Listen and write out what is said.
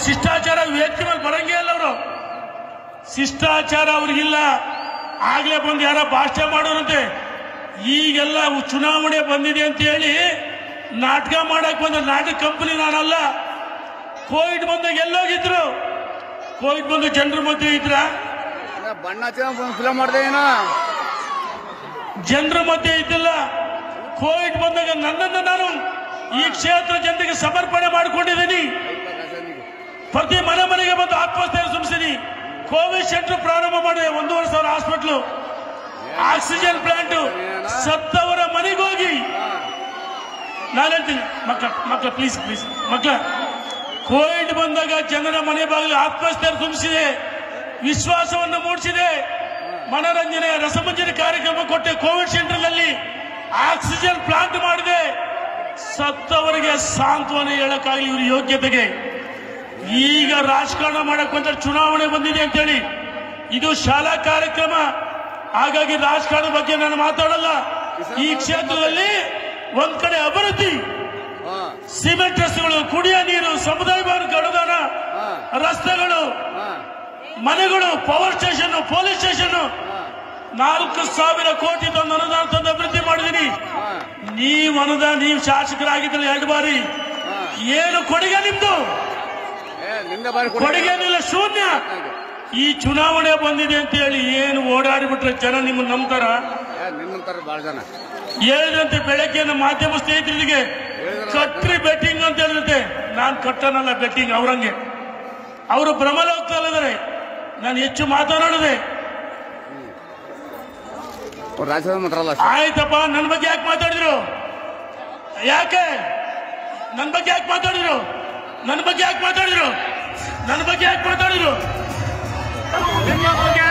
ಶಿಷ್ಟಾಚಾರ ವೇದಿಕೆ ಮೇಲೆ ಬರಂಗೇ ಇಲ್ಲ ಅವರು ಶಿಷ್ಟಾಚಾರ ಅವ್ರಿಗಿಲ್ಲ ಆಗ್ಲೇ ಬಂದು ಯಾರ ಭಾಷಣ ಮಾಡೋರಂತೆ ಈಗೆಲ್ಲ ಚುನಾವಣೆ ಬಂದಿದೆ ಅಂತ ಹೇಳಿ ನಾಟಕ ಮಾಡಕ್ ಬಂದ ನಾಟಕ ಕಂಪನಿ ನಾನಲ್ಲ ಕೋವಿಡ್ ಬಂದಾಗ ಎಲ್ಲೋಗಿದ್ರು ಕೋವಿಡ್ ಬಂದು ಜನರ ಮಧ್ಯೆ ಇದ್ರ ಇನ್ನ ಬಣ್ಣ ಹಚ್ಚಿ ಫಿಲಮ್ ಮಾಡ್ದೆ ಏನೋ ಜನರ ಮಧ್ಯೆ ಇದ್ದಿಲ್ಲ ಕೋವಿಡ್ ಬಂದಾಗ ನನ್ನನ್ನು ನಾನು ಈ ಕ್ಷೇತ್ರ ಜನತೆಗೆ ಸಮರ್ಪಣೆ ಮಾಡಿಕೊಂಡಿದ್ದೀನಿ ಪ್ರತಿ ಮನೆ ಮನೆಗೆ ಬಂದು ಆತ್ಮಹತ್ಯೆ ಸುಮಿಸಿನಿ ಕೋವಿಡ್ ಸೆಂಟರ್ ಪ್ರಾರಂಭ ಮಾಡಿದೆ ಒಂದೂವರೆ ಸಾವಿರ ಹಾಸ್ಪಿಟ್ಲು ಆಕ್ಸಿಜನ್ ಪ್ಲಾಂಟ್ ಸತ್ತವರ ಮನೆಗೆ ಹೋಗಿ ನಾನು ಹೇಳ್ತೀನಿ ಮಕ್ಕಳ ಮಕ್ಕಳ ಪ್ಲೀಸ್ ಪ್ಲೀಸ್ ಮಕ್ಕಳ ಕೋವಿಡ್ ಬಂದಾಗ ಜನರ ಮನೆ ಬಾಗಿಲು ಆತ್ಮಹತ್ಯೆ ತುಂಬಿಸಿದೆ ವಿಶ್ವಾಸವನ್ನು ಮೂಡಿಸಿದೆ ಮನರಂಜನೆ ರಸಮಂಜರಿ ಕಾರ್ಯಕ್ರಮ ಕೊಟ್ಟೆ ಕೋವಿಡ್ ಸೆಂಟರ್ನಲ್ಲಿ ಆಕ್ಸಿಜನ್ ಪ್ಲಾಂಟ್ ಮಾಡಿದೆ ಸತ್ತವರಿಗೆ ಸಾಂತ್ವನ ಹೇಳಕ್ಕಾಗಲಿ ಇವ್ರ ಯೋಗ್ಯತೆಗೆ ಈಗ ರಾಜಕಾರಣ ಮಾಡಕ್ ಬಂದ ಚುನಾವಣೆ ಬಂದಿದೆ ಅಂತೇಳಿ ಇದು ಶಾಲಾ ಕಾರ್ಯಕ್ರಮ ಹಾಗಾಗಿ ರಾಜಕಾರಣ ಬಗ್ಗೆ ನಾನು ಮಾತಾಡಲ್ಲ ಈ ಕ್ಷೇತ್ರದಲ್ಲಿ ಒಂದ್ ಕಡೆ ಅಭಿವೃದ್ಧಿ ಹಾ ಸಿಮೆಂಟ್ ರಸ್ತೆಗಳು ಕುಡಿಯ ನೀರು ಸಮುದಾಯ ಭವನಕ್ಕೆ ಅನುದಾನ ಹಾ ರಸ್ತೆಗಳು ಹಾ ಮನೆಗಳು ಪವರ್ ಸ್ಟೇಷನ್ ಪೊಲೀಸ್ ಸ್ಟೇಷನ್ ಹಾ ನಾಲ್ಕು ಸಾವಿರ ಕೋಟಿ ತಂದು ಅನುದಾನ ತಂದು ಅಭಿವೃದ್ಧಿ ಮಾಡಿದೀನಿ ಹಾ ನೀವು ಅನುದಾನ ನೀವು ಶಾಸಕರಾಗಿದ್ದರೆ ಎರಡು ಬಾರಿ ಹಾ ಏನು ಕೊಡುಗೆ ನಿಮ್ದು ಏ ನಿಂದ ಬಾರಿ ಕೊಡುಗೆನಿಲ್ಲ ಶೂನ್ಯ ಈ ಚುನಾವಣೆ ಬಂದಿದೆ ಅಂತ ಹೇಳಿ ಏನು ಓಡಾಡಿಬಿಟ್ರೆ ಜನ ನಿಮ್ಮನ್ನ ನಂಬ್ತಾರ ಏ ನಿನ್ನಂತಾರ ಬಾಳ ಜನ ಹೇಳಿದಂತೆ ಬೆಳಗ್ಗೆ ನಮ್ಮ ಮಾಧ್ಯಮ ಸ್ನೇಹಿತರಿಗೆ ಕಟ್ರಿ ಬೆಟ್ಟಿಂಗ್ ಅಂತ ಹೇಳಿದಂತೆ ನಾನ್ ಕಟ್ಟನಲ್ಲ ಬೆಟ್ಟಿಂಗ್ ಅವ್ರಂಗೆ ಅವರು ಭ್ರಮಲೋಕ್ತಲ್ಲಿದ್ದಾರೆ ನಾನು ಹೆಚ್ಚು ಮಾತನಾಡದೆ ಅವ್ರು ರಾಜಕೀಯ ಮಾತ್ರಲ್ಲ ಅಷ್ಟೇ ಆಯ್ತಪ್ಪ ನನ್ನ ಬಗ್ಗೆ ಯಾಕೆ ಮಾತಾಡಿದ್ರು ಯಾಕೆ ನನ್ನ ಬಗ್ಗೆ ಯಾಕೆ ಮಾತಾಡಿದ್ರು ನನ್ನ ಬಗ್ಗೆ ಯಾಕೆ ಮಾತಾಡಿದ್ರು ನನ್ನ ಬಗ್ಗೆ ಯಾಕೆ ಮಾತಾಡಿದ್ರು ನಿಮ್ಮ ಬಗ್ಗೆ